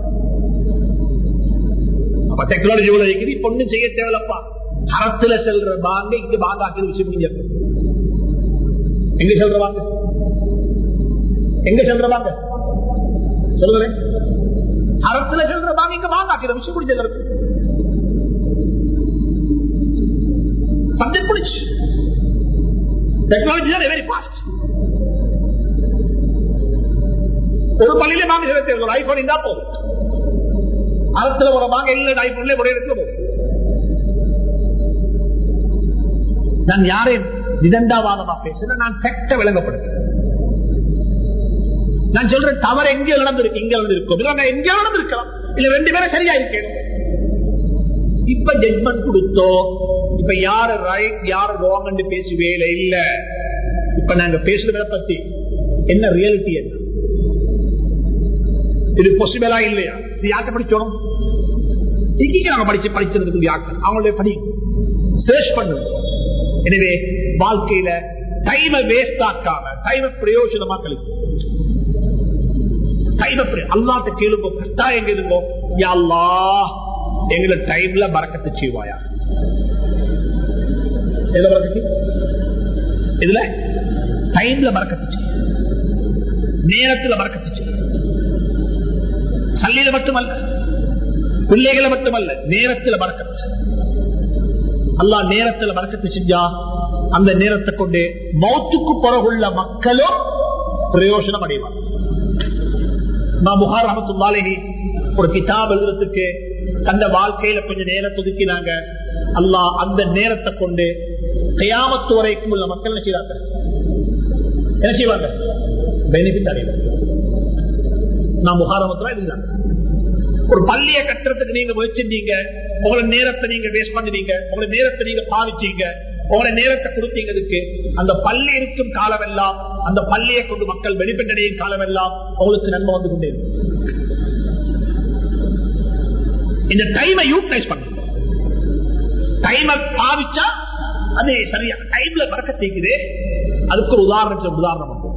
அப்ப டெக்னாலஜி இவ்வளவு இருக்குது இப்ப ஒண்ணும் செய்ய தேவையில்லப்பா அறத்துல செல்ற பாங்க இங்க பாங்க ஆக்கிற விஷயம் முடிஞ்சது எங்க செல்ற வாங்க எங்க செல்ற வாங்க சொல்லுறேன் அறத்துல செல்ற பாங்க இங்க பாங்க ஆக்கிற விஷயம் முடிஞ்சது சப்ஜெக்ட் முடிச்சு டெக்னாலஜி தான் வெரி ஃபாஸ்ட் ஒரு பள்ளியில வாங்க சில தேவை ஐபோன் இருந்தா போதும் அரசுல ஒரு வாங்க இல்ல ஐபோன்ல ஒரே இடத்துல போதும் நான் யாரையும் நிதண்டாவாதமா பேசுறேன் நான் ஃபேக்ட விளங்கப்படுத்துறேன் நான் சொல்றேன் தவறு எங்கே நடந்திருக்கு இங்க நடந்திருக்கும் இல்ல எங்கே நடந்திருக்கலாம் இல்ல ரெண்டு பேரும் சரியா இருக்கேன் இப்ப ஜட்மெண்ட் கொடுத்தோ இப்ப யாரு ரைட் யாரு ராங் பேசுவே இல்ல இப்ப நாங்க பேசுறத பத்தி என்ன ரியாலிட்டி என்ன இது பாசிபிளா இல்லையா இது யார்கிட்ட படிச்சோம் இங்கே நாங்க படிச்சு படிச்சிருந்தது யாருக்கு அவங்களுடைய படி சர்ச் பண்ணுங்க எனவே வாழ்க்கையில டைமை வேஸ்ட் ஆக்காம டைமை பிரயோஜனமா கழிக்கும் டைமை அல்லாட்ட கேளுங்கோ கட்டாயம் கேளுங்கோ யாழ்லா எங்களை டைம்ல பறக்கத்து செய்வாயா எதுல பறக்கத்து இதுல டைம்ல பறக்கத்து செய்ய நேரத்துல பறக்கத்து செய்ய சல்லியில மட்டுமல்ல பிள்ளைகளை மட்டுமல்ல நேரத்துல பறக்கத்து அல்லா நேரத்துல பறக்கத்து செஞ்சா அந்த நேரத்தை கொண்டு மௌத்துக்கு பிறகுள்ள மக்களும் பிரயோஜனம் அடைவார் நான் புகார் அமத்துல்லாலேஹி ஒரு கிதாப் எழுதுறதுக்கு தந்த வாழ்க்கையில கொஞ்சம் நேரத்தை ஒதுக்கினாங்க அல்லா அந்த நேரத்தை கொண்டு கையாமத்து வரைக்கும் உள்ள மக்கள் என்ன செய்வாங்க என்ன செய்வாங்க பெனிஃபிட் அடைவாங்க நான் முகாரமத்துல இருந்தாங்க ஒரு பள்ளியை கட்டுறதுக்கு நீங்க முயற்சிட்டீங்க உங்களை நேரத்தை நீங்க வேஸ்ட் பண்ணினீங்க உங்களை நேரத்தை நீங்க பாவிச்சீங்க உங்களை நேரத்தை கொடுத்தீங்க அந்த பள்ளி இருக்கும் காலமெல்லாம் அந்த பள்ளியை கொண்டு மக்கள் பெனிஃபிட் அடையும் காலமெல்லாம் உங்களுக்கு நன்மை வந்து கொண்டே இந்த டைமை யூட்டிலைஸ் பண்ணுங்க டைமை பாவிச்சா அது சரியா டைம்ல பறக்க தேக்குது அதுக்கு ஒரு உதாரணம் உதாரணம் வந்து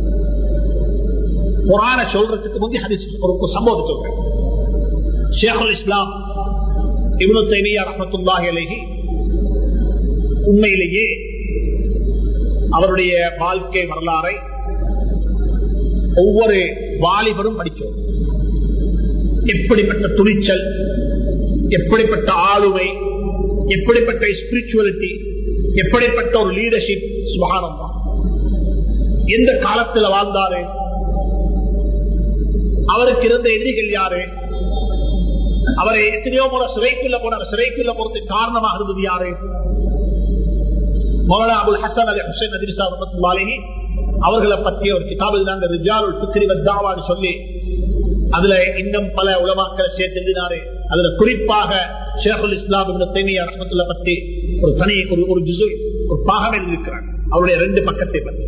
புராண சொல்றதுக்கு முந்தைய ஹதீஸ் ஒரு சம்பவத்தை சொல்றேன் ஷேகுல் இஸ்லாம் இவனு தைமியா ரஹமத்துல்லாஹி அலைஹி உண்மையிலேயே அவருடைய வாழ்க்கை வரலாறை ஒவ்வொரு வாலிபரும் படித்தோம் எப்படிப்பட்ட துணிச்சல் எப்படிப்பட்ட ஆளுமை எப்படிப்பட்ட ஸ்பிரிச்சுவலிட்டி எப்படிப்பட்ட ஒரு லீடர்ஷிப் சுகாரம் எந்த காலத்துல வாழ்ந்தாரு அவருக்கு இருந்த எதிரிகள் யாரு அவரை எத்தனையோ முறை சிறைக்குள்ள போனார் சிறைக்குள்ள போறதுக்கு காரணமாக இருந்தது யாரு மௌலானா அபுல் ஹசன் அலி ஹுசைன் அதிரிசா ரஹமத்துல்லாஹி அவர்களை பற்றிய ஒரு கிதாபில் தான் ரிஜாலுல் ஃபிக்ரி வத்தாவான்னு சொல்லி அதுல இன்னும் பல உலமாக்களை சேர்த்து எழுதினாரு அதுல குறிப்பாக ஷேகுல் இஸ்லாம் இப்னு தைமியா ரஹ்மத்துல்லாஹ் பற்றி ஒரு தனி ஒரு ஒரு ஜுசு ஒரு பாகம் எழுதியிருக்கிறாங்க அவருடைய ரெண்டு பக்கத்தை பற்றி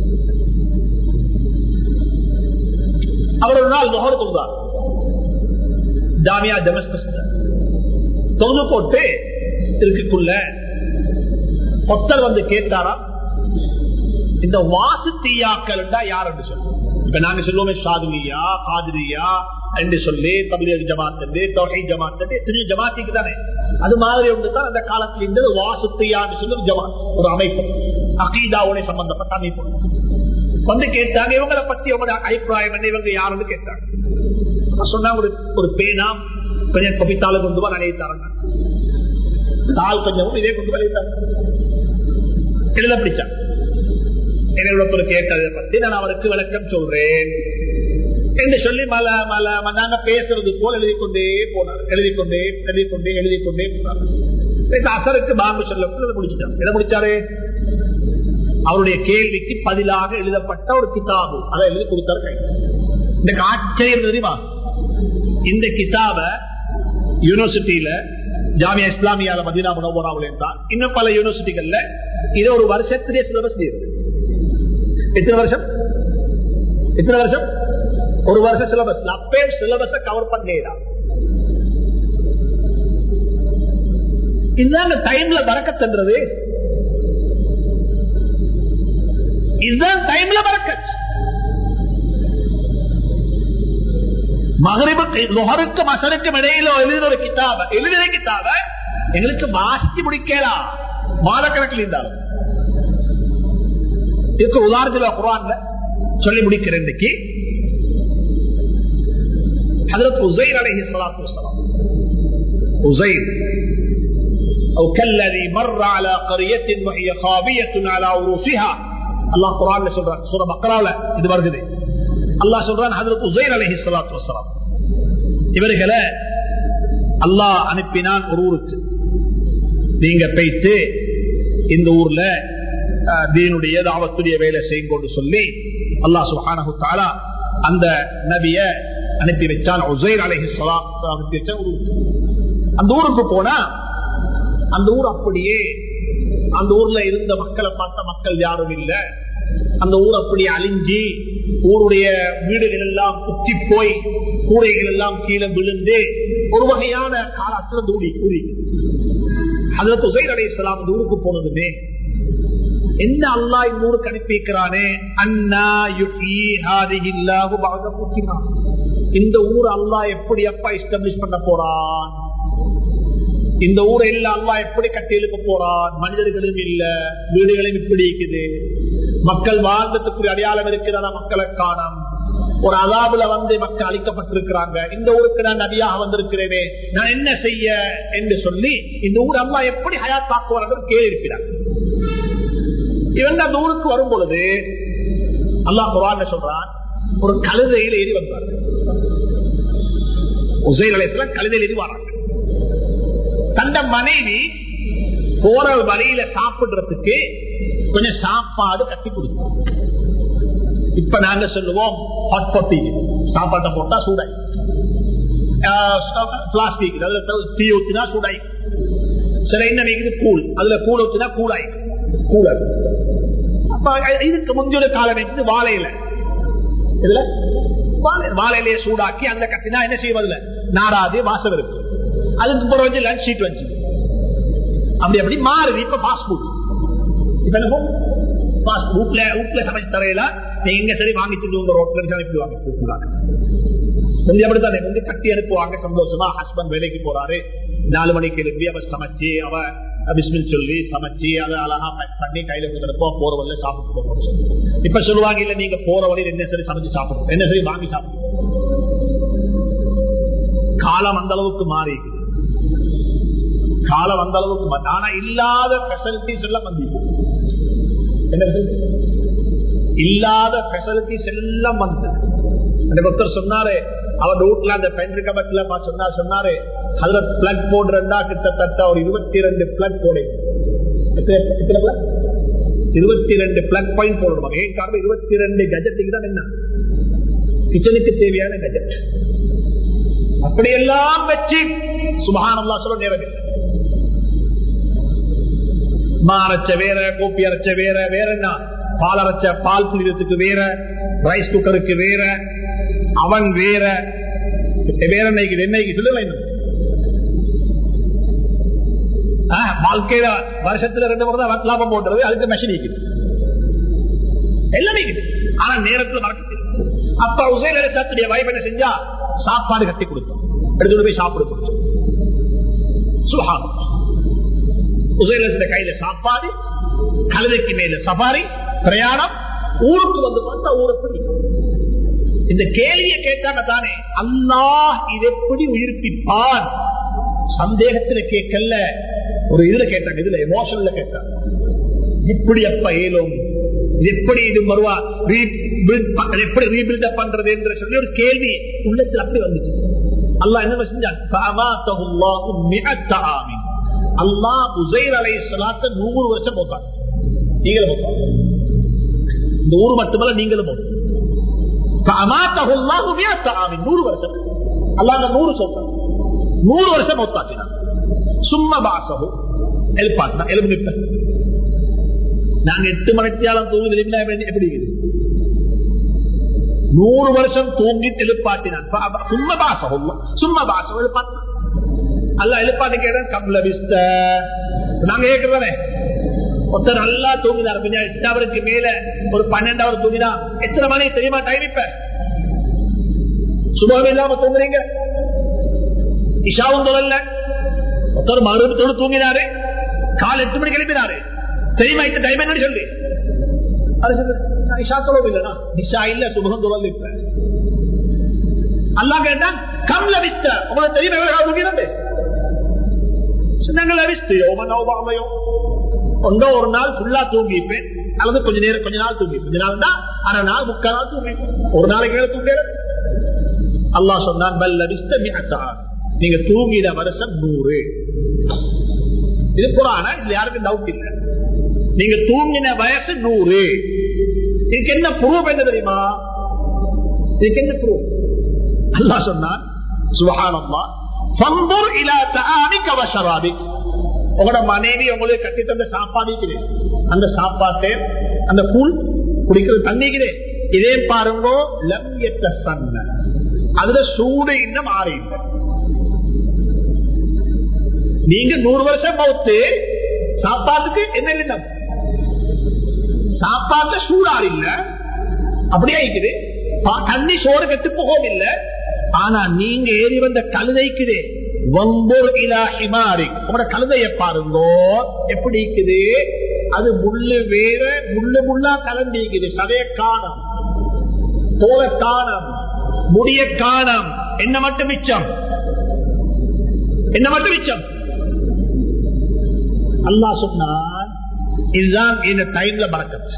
அவர் ஒரு நாள் நுகர் தொழுதார் ஜாமியா டெமஸ்கஸ் தொழுது போட்டு இருக்குள்ள ஒத்தர் வந்து கேட்டாரா இந்த வாசு தீயாக்கள் யார் என்று சொல்லு இப்ப நாங்க சொல்லுவோமே சாதுலியா காதிரியா என்று சொல்லி தமிழர் ஜமாத்து தொகை ஜமாத்து எத்தனையோ ஜமாத்திக்கு தானே அது மாதிரி ஒன்று தான் அந்த காலத்தில் இருந்தது வாசுத்தியான்னு சொல்லி ஒரு ஜமாத் ஒரு அமைப்பு அகீதாவோட சம்பந்தப்பட்ட அமைப்பு வந்து கேட்டாங்க இவங்களை பத்தி உங்களோட அபிப்பிராயம் என்ன இவங்க யாருன்னு கேட்டாங்க நான் சொன்னா ஒரு ஒரு பேனா கொஞ்சம் கபித்தால கொண்டு வா நினைத்தாங்க தாள் கொஞ்சம் இதே கொண்டு வரைத்தாங்க எழுத பிடிச்சாங்க என்னிடத்துல கேட்டதை பத்தி நான் அவருக்கு விளக்கம் சொல்றேன் என்று சொல்லி மல மல நாங்க பேசுறது போல் எழுதி கொண்டே போனார் எழுதி கொண்டே எழுதி கொண்டே எழுதி கொண்டே போனார் அசருக்கு பாம்பு சொல்ல முடிச்சுட்டார் எதை முடிச்சாரு அவருடைய கேள்விக்கு பதிலாக எழுதப்பட்ட ஒரு கிதாபு அதை எழுதி கொடுத்தார் கை இந்த ஆச்சரியம் தெரியுமா இந்த கிதாப யூனிவர்சிட்டியில ஜாமியா இஸ்லாமியால மதினா முனவராவில் இருந்தால் இன்னும் பல யூனிவர்சிட்டிகள்ல இது ஒரு வருஷத்திலே சிலபஸ் இருக்கு எத்தனை வருஷம் எத்தனை வருஷம் ஒரு வருஷம் சிலபஸ் அப்பே சிலபஸ கவர் பண்ணேதான் இதுதான் டைம்ல பறக்கத்துன்றது இதுதான் டைம்ல பறக்கத் மகரிபுக்கு நுகருக்கும் அசருக்கும் இடையில எழுதின ஒரு கிதாப எழுதின கிதாப எங்களுக்கு வாசித்து முடிக்கலாம் மாதக்கணக்கில் இருந்தாலும் இதுக்கு உதாரணத்தில் குரான்ல சொல்லி முடிக்கிற இன்னைக்கு حضرت عزير عليه الصلاة والسلام عزير أو كالذي مر على قرية وهي خابية على عروسها الله قرآن சொல்றான் சூரா பக்ரால இது வருகிறது அல்லாஹ் சொல்றான் ஹஜரத் உசைர் அலைஹி ஸலாத்து வஸலாம் இவர்களை அல்லாஹ் அனுப்பினான் ஒரு ஊருக்கு நீங்க போயிட்டு இந்த ஊர்ல தீனுடைய தாவத்துடைய வேலை செய்யும் கொண்டு சொல்லி அல்லாஹ் சுஹானஹு தாலா அந்த நபிய அனுப்பி வச்சான் உசைர் அலைஹி ஸலாம் அனுப்பி வச்ச ஒரு அந்த ஊருக்கு போனா அந்த ஊர் அப்படியே அந்த ஊர்ல இருந்த மக்களை பார்த்த மக்கள் யாரும் இல்லை அந்த ஊர் அப்படி அழிஞ்சி ஊருடைய வீடுகள் எல்லாம் குத்தி போய் கூரைகள் எல்லாம் கீழே விழுந்து ஒரு வகையான காலத்துல தூடி கூறி அதுல துசைர் அலை இஸ்லாம் அந்த ஊருக்கு போனதுமே என்ன அல்லா இந்த ஊருக்கு அனுப்பிக்கிறானே அண்ணா இந்த ஊர் அல்லா எப்படி அப்பா எஸ்டாப்ளிஷ் பண்ண போறான் இந்த ஊரை இல்ல அல்லா எப்படி கட்டி எழுப்ப போறான் மனிதர்களும் இல்ல வீடுகளும் இப்படி இருக்குது மக்கள் வாழ்ந்ததுக்குரிய அடையாளம் இருக்கிறதா மக்களை காணும் ஒரு அதாபுல வந்து மக்கள் அழிக்கப்பட்டிருக்கிறாங்க இந்த ஊருக்கு நான் நபியாக வந்திருக்கிறேனே நான் என்ன செய்ய என்று சொல்லி இந்த ஊர் அம்மா எப்படி ஹயாத்தாக்குவார்கள் கேள்வி இருக்கிறார் இவங்க அந்த ஊருக்கு வரும் பொழுது அல்லாஹ் குரான் சொல்றான் ஒரு கழுதையில் ஏறி வந்தார் உசைன் அலையத்துல கழுதையில் ஏறி வராங்க தந்த மனைவி போற வழியில சாப்பிடுறதுக்கு கொஞ்சம் சாப்பாடு கட்டி கொடுத்தோம் இப்ப நாங்க சொல்லுவோம் ஹாட் பொட்டி சாப்பாட்டை போட்டா சூடாய் பிளாஸ்டிக் டீ ஊத்தினா சூடாய் சில என்ன இருக்குது கூழ் அதுல கூழ் ஊத்தினா கூழாய் கூலர் அப்ப இதுக்கு முந்தைய காலம் எடுத்து வாழையில இதுல வாழையிலேயே சூடாக்கி அந்த கட்டினா என்ன செய்வதில்ல நாடாது வாசம் இருக்கு அதுக்கு போற வச்சு லஞ்ச் ஷீட் வச்சு அப்படி அப்படி மாறுது இப்ப பாஸ்ட் ஃபுட் இப்ப என்ன வீட்டுல வீட்டுல சமைச்சு தரையில நீங்க எங்க சரி வாங்கிட்டு உங்க ரோட்ல சமைப்பு வாங்கி கூப்பிடுறாங்க முந்தைய அப்படித்தானே வந்து கட்டி அனுப்புவாங்க சந்தோஷமா ஹஸ்பண்ட் வேலைக்கு போறாரு நாலு மணிக்கு எழுப்பி அவ சமைச்சு அவ பிஸ்மில் சொல்லி சமைச்சு அதை அழகா பேக் பண்ணி கையில கொடுக்கறப்போ போற வழியில சாப்பிட்டு போறோம் இப்ப சொல்லுவாங்க இல்ல நீங்க போற வழியில் என்ன சரி சமைச்சு சாப்பிடணும் என்ன சரி வாங்கி சாப்பிடணும் காலம் அந்த அளவுக்கு மாறி காலம் அந்த அளவுக்கு மாற்று. ஆனா இல்லாத பெசிலிட்டிஸ் எல்லாம் வந்து என்ன facility? இல்லாத பெசிலிட்டிஸ் எல்லாம் வந்து அந்த பக்தர் சொன்னாரு அவர் வீட்டுல அந்த பென் கபட்ல சொன்னார் சொன்னாரு அதுல பிளக் போடுறா கிட்டத்தட்ட ஒரு இருபத்தி ரெண்டு பிளக் போடு எத்தனை- எத்தனை plug? இருபத்தி ரெண்டு பிளக் பாயிண்ட் போடணும் ஏன் காரணம் இருபத்தி ரெண்டு கஜெட்டுக்கு தான் என்ன கிச்சனுக்கு தேவையான கஜெட் அப்படியெல்லாம் வச்சு சுபகானல்லா சொல்ல நேரம் இல்லை மா அரைச்ச வேற கோப்பி அரைச்ச வேற வேற என்ன பால் அரைச்ச பால் புளியத்துக்கு வேற ரைஸ் குக்கருக்கு வேற அவன் வேற வேற என்னைக்கு என்னைக்கு சொல்லுங்க இன்னும் ஆ, வாழ்க்கையில வருஷத்துல ரெண்டு முறை தான் லாபம் போட்டுறது அதுக்கு மெஷின் இருக்குது எல்லாமே இருக்குது ஆனா நேரத்துல மறக்க அப்ப உசைல் அலிசாத்துடைய வைஃப் என்ன செஞ்சா சாப்பாடு கட்டி கொடுத்தோம் எடுத்துட்டு போய் சாப்பிட கொடுத்தோம் சுகாம் உசைலத்துல கையில சாப்பாடு கழுதைக்கு மேல சபாரி பிரயாணம் ஊருக்கு வந்து பார்த்தா ஊருக்கு இந்த கேள்வியை கேட்டாங்க தானே அல்லாஹ் இது எப்படி உயிர்ப்பிப்பான் சந்தேகத்துல கேட்கல ஒரு இதுல கேட்டாங்க இதுல எமோஷன்ல கேட்டாங்க இப்படி அப்ப ஏலும் இது எப்படி இது வருவா rebuild ப- அது எப்படி ரீபில்ட் பண்றது என்று சொல்லி ஒரு கேள்வி உள்ளத்தில் அப்படி வந்துச்சு அல்லாஹ் என்ன செஞ்சான் فَأَمَاتَهُ اللَّهُ مِئَةَ عَامٍ. அல்லாஹ் உசைர் அலை சலாத்த நூறு வருஷம் போட்டாங்க நீங்களும் போட்டாங்க இந்த ஊர் மட்டுமல்ல நீங்களும் போட்டாங்க فَأَمَاتَهُ اللَّهُ مِئَةَ عَامٍ. நூறு வருஷம் அல்லாஹ் அந்த நூறு சொல்றான் நூறு வருஷம் மொத்தாக்கினான் சும்மா பாசகு எழுப்பாட்டினா எலும்பு நிற்பேன் நாங்க எட்டு மணித்தியாலம் தூங்கி திரும்பினா எப்படி எப்படி இருக்குது நூறு வருஷம் தூங்கி எழுப்பாட்டினான் சும்மா பாசகம் சும்மா பாசகம் எழுப்பாட்டினான் அல்ல எழுப்பாட்டி கேட்டேன் கம்ல விஸ்த நாங்க கேட்கிறதானே ஒருத்தர் நல்லா தூங்கினார் கொஞ்சம் எட்டாவதுக்கு மேல ஒரு பன்னெண்டாவது தூங்கினா எத்தனை மணி தெரியுமா டைம் இப்ப சுபம் இல்லாம தூங்குறீங்க இஷாவும் தொழல ஒருத்தர் மறுபடியோடு தூங்கினாரு கால் எட்டு மணிக்கு எழுப்பினாரு தெரியுமா இந்த டைம் என்னன்னு சொல்லி அது சொல்லு, நான் இஷா தொழவும் இல்லைனா இஷா இல்ல சுபகம் தொழல் இப்ப அல்லா கேட்டான் கம் லபித்த உங்களுக்கு தெரியுமா எவ்வளவு தூங்கினது சொன்னாங்க லபிஸ்து யோமனோ பாமையோ ஒன்றோ ஒரு நாள் ஃபுல்லா தூங்கிப்பேன் அல்லது கொஞ்ச நேரம் கொஞ்ச நாள் தூங்கி கொஞ்ச நாள் தான் அரை நாள் முக்கால் நாள் தூங்கிப்பேன் ஒரு நாளைக்கு மேல தூங்க அல்லாஹ் சொன்னான் பல் லபிஸ்த மிஅத்தான். நீங்க தூங்கின வருஷம் நூறு இது புறான இதுல யாருக்கும் டவுட் இல்ல நீங்க தூங்கின வயசு நூறு இதுக்கு என்ன ப்ரூஃப் என்ன தெரியுமா இதுக்கு என்ன ப்ரூஃப் அல்லாஹ் சொன்னான் சுபஹானல்லா ஃபந்தர் இலா தஆமிக வ ஷராபிக் உங்களோட மனைவி உங்களுக்கு கட்டி தந்த சாப்பாடு இருக்குது அந்த சாப்பாட்டை அந்த கூழ் குடிக்கிற தண்ணிக்குது இதே பாருங்க லம் எத்த சன்ன அதுல சூடு இன்னும் மாறி இல்லை நீங்க நூறு வருஷம் பௌத்து சாப்பாட்டுக்கு என்ன இல்லை சாப்பாட்டுல சூடாறு இல்ல அப்படியே இருக்குது பா- தண்ணி சோறு கெட்டு போகவும் இல்ல ஆனா நீங்க ஏறி வந்த கழுதைக்குது வம்பூர் இலா ஹிமாரி உங்களோட கழுதைய பாருங்கோ எப்படி இருக்குது அது முள்ளு வேற முள்ளு முள்ளா கலண்டிக்குது சதைய காணம் தோலை காணம் முடிய காணம் என்ன மட்டும் மிச்சம் என்ன மட்டும் மிச்சம் அல்லாஹ் சொன்னான் இதுதான் இந்த டைம்ல பறக்கத்து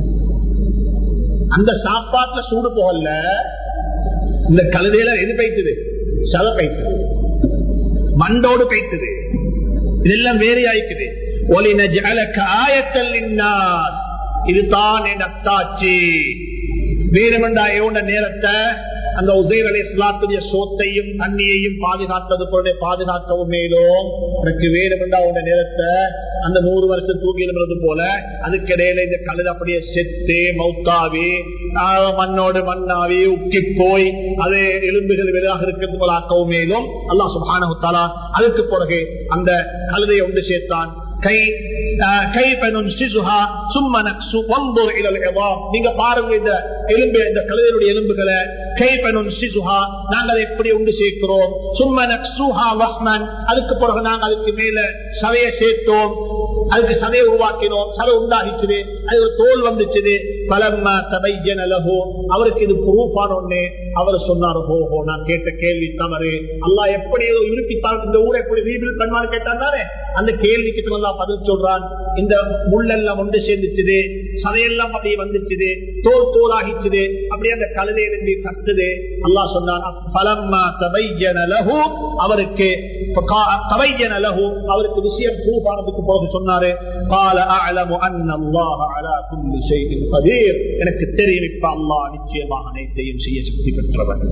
அந்த சாப்பாட்டுல சூடு போகல இந்த கழுதையில எது பைத்துது சத பைத்துது மண்டோடு பைத்துது இதெல்லாம் வேறு ஆயிக்குது ஒலின ஜலக்க ஆயத்தல் நின்னார் இதுதான் என் அத்தாச்சி வேணுமெண்டா எவன நேரத்தை அந்த உசைர் அலி இஸ்லாத்துடைய சோத்தையும் தண்ணியையும் பாதுகாத்தது போல பாதுகாக்கவும் மேலும் எனக்கு வேணுமெண்டா உன்ன நேரத்தை அந்த நூறு வருஷம் தூக்கி எழுதுறது போல அதுக்கிடையில இந்த கழுது அப்படியே செத்து மௌத்தாவி ஆஹ், மண்ணோடு மண்ணாவி உக்கி போய் அது எலும்புகள் வெளியாக இருக்கிறது போல ஆக்கவும் மேலும் அல்லாஹ் சுப்ஹானஹு தஆலா அதுக்கு பிறகு அந்த கழுதையை ஒன்று சேர்த்தான் கை ஆஹ், கைஃப நுன்சிசுஹா சும்ம நக்சு வன்துர் இலல் இதாம். நீங்க பாருங்க இந்த எலும்பு இந்த கழுதையுடைய எலும்புகளை கைஃப நுன்சிசுஹா நாங்கள் எப்படி உண்டு சேர்க்கிறோம் சும்ம நக்சுஹா வஹ்மன் அதுக்கு பிறகு நாங்கள் அதுக்கு மேல சதையை சேர்த்தோம் அதுக்கு சதையை உருவாக்கினோம் சதை உண்டாகிச்சுது அது ஒரு தோல் வந்துச்சுது பலம்மா தபையன லஹு அவருக்கு இது ப்ரூஃபான ஒண்ணு அவர் சொன்னார் ஓஹோ நான் கேட்ட கேள்வி தவறு அல்லாஹ் எப்படி இருப்பித்தான் இந்த ஊரை எப்படி ரீபில் பண்ணுவான்னு கேட்டான் தானே அந்த கேள்விக்கு நல்லா பதில் சொல்றான் இந்த முள்ளெல்லாம் ஒன்று சேர்ந்துச்சுது சதையெல்லாம் அப்படியே வந்துச்சுது தோல் தோலாகிச்சுது அப்படியே அந்த கழுதையிலிருந்து கத்துது அல்லாஹ் சொன்னான் பலம்மா தபையன லஹு அவருக்கு தபையன லஹு அவருக்கு விஷயம் ப்ரூஃப் ஆனதுக்கு போக சொன்னாரு قال اعلم ان الله على كل شيء قدير எனக்கு தெரியும் இப்ப அல்லாஹ் நிச்சயமாக அனைத்தையும் செய்ய சக்தி பெற்றவன்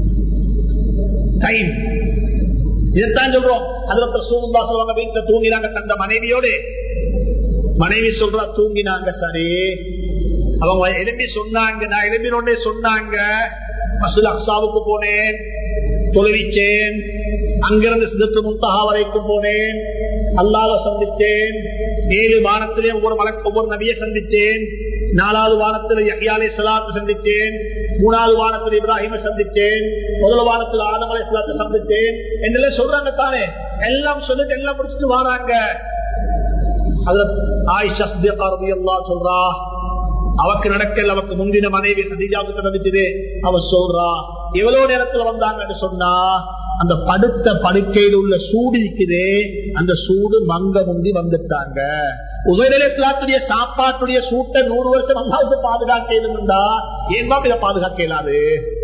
டைம் இதைத்தான் சொல்றோம் அதுல சூழ்ந்தா சொல்லுவாங்க வீட்டுல தூங்கினாங்க தந்த மனைவியோடு மனைவி சொல்றா தூங்கினாங்க சரி அவங்க எழுப்பி சொன்னாங்க நான் எழுப்பினோடனே சொன்னாங்க மசூல் அக்சாவுக்கு போனேன் தொலைவிச்சேன் அங்கிருந்து சிதத்து முந்தகா வரைக்கும் போனேன் அல்லாத சந்தித்தேன் ஏழு வானத்திலே ஒவ்வொரு வழக்கு ஒவ்வொரு நபியை சந்தித்தேன் நாலாவது வானத்தில் யஹ்யாலே சலாத்து சந்தித்தேன் மூணாவது வானத்தில் இப்ராஹிம சந்தித்தேன் முதல் வானத்தில் ஆதமலை சலாத்தை சந்தித்தேன் என்னெல்லாம் சொல்றாங்க தானே எல்லாம் சொல்லிட்டு எல்லாம் முடிச்சுட்டு வராங்க அதுல ஆயிஷா எல்லாம் சொல்றா அவக்கு நடக்கல அவக்கு முந்தின மனைவி சதிஜாவுக்கு நடந்துச்சு அவ சொல்றா எவ்வளவு நேரத்துல வந்தாங்கன்னு சொன்னா அந்த படுத்த படுக்கையில் உள்ள சூடு இருக்குதே அந்த சூடு மங்க முந்தி வந்துட்டாங்க உபநிலையத்துடைய சாப்பாட்டுடைய சூட்டை நூறு வருஷம் வந்தாவுக்கு பாதுகாக்க இருந்தா ஏன்பா இதை பாதுகாக்க இயலாது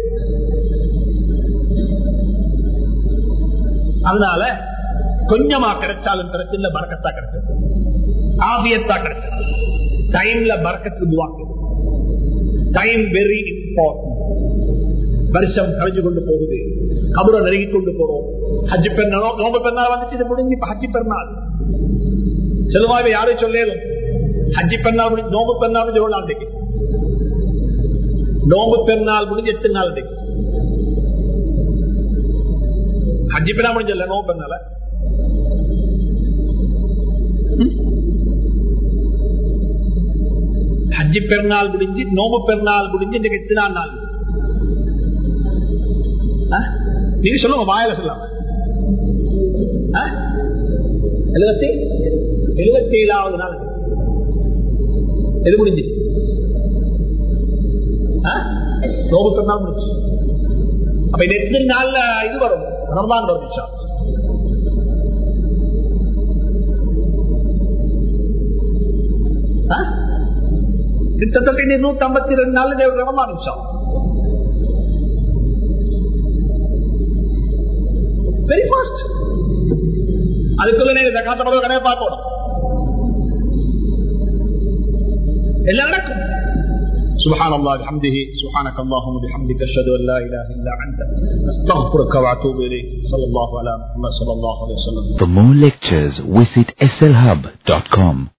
அதனால கொஞ்சமா கிடைச்சாலும் கிடைச்சு பறக்கத்தா கிடைச்சது ஆபியத்தா கிடைச்சது டைம்ல பறக்கத்து துவாக்கு டைம் வெரி இம்பார்ட்டன்ட் வருஷம் கழிஞ்சு கொண்டு போகுது கபரை நெருங்கி கொண்டு போறோம் ஹஜ்ஜி பெருநாள் நோம்பு பெருநாள் வந்துச்சு இது முடிஞ்சு இப்ப ஹஜ்ஜி பெருநாள் செல்வாய் யாரும் சொல்லேதும் ஹஜ்ஜி பெருநாள் முடிஞ்சு நோம்பு பெருநாள் முடிஞ்சு எவ்வளவு நாளைக்கு நோம்பு பெருநாள் முடிஞ்சு எட்டு நாள் ஹஜ்ஜி பெருநாள் முடிஞ்சல நோம்பு பெருநாள் ஹஜ்ஜி பெருநாள் முடிஞ்சு நோம்பு பெருநாள் முடிஞ்சு இன்னைக்கு எத்தனை நாள் நீங்க சொல்லுங்க வாயில சொல்லலாம் எழுபத்தி எழுபத்தி ஏழாவது நாள் எது முடிஞ்சு நோம்பு பெருநாள் முடிஞ்சு அப்ப இது எத்தனை நாள்ல இது வரும் ரமதான் வந்துச்சா கிட்டத்தட்ட நூத்தி ஐம்பத்தி ரெண்டு நாள் ரமதான் நிமிஷம் வெரி ஃபாஸ்ட் அதுக்குள்ள நீங்க ஜக்காத்த படம் கடையை பார்க்கணும் எல்லாம் நடக்கும் سبحان الله بحمده سبحانك اللهم وبحمدك اشهد ان لا اله الا انت استغفرك واتوب اليك صلى الله على محمد صلى الله عليه وسلم For more lectures, visit slhub.com.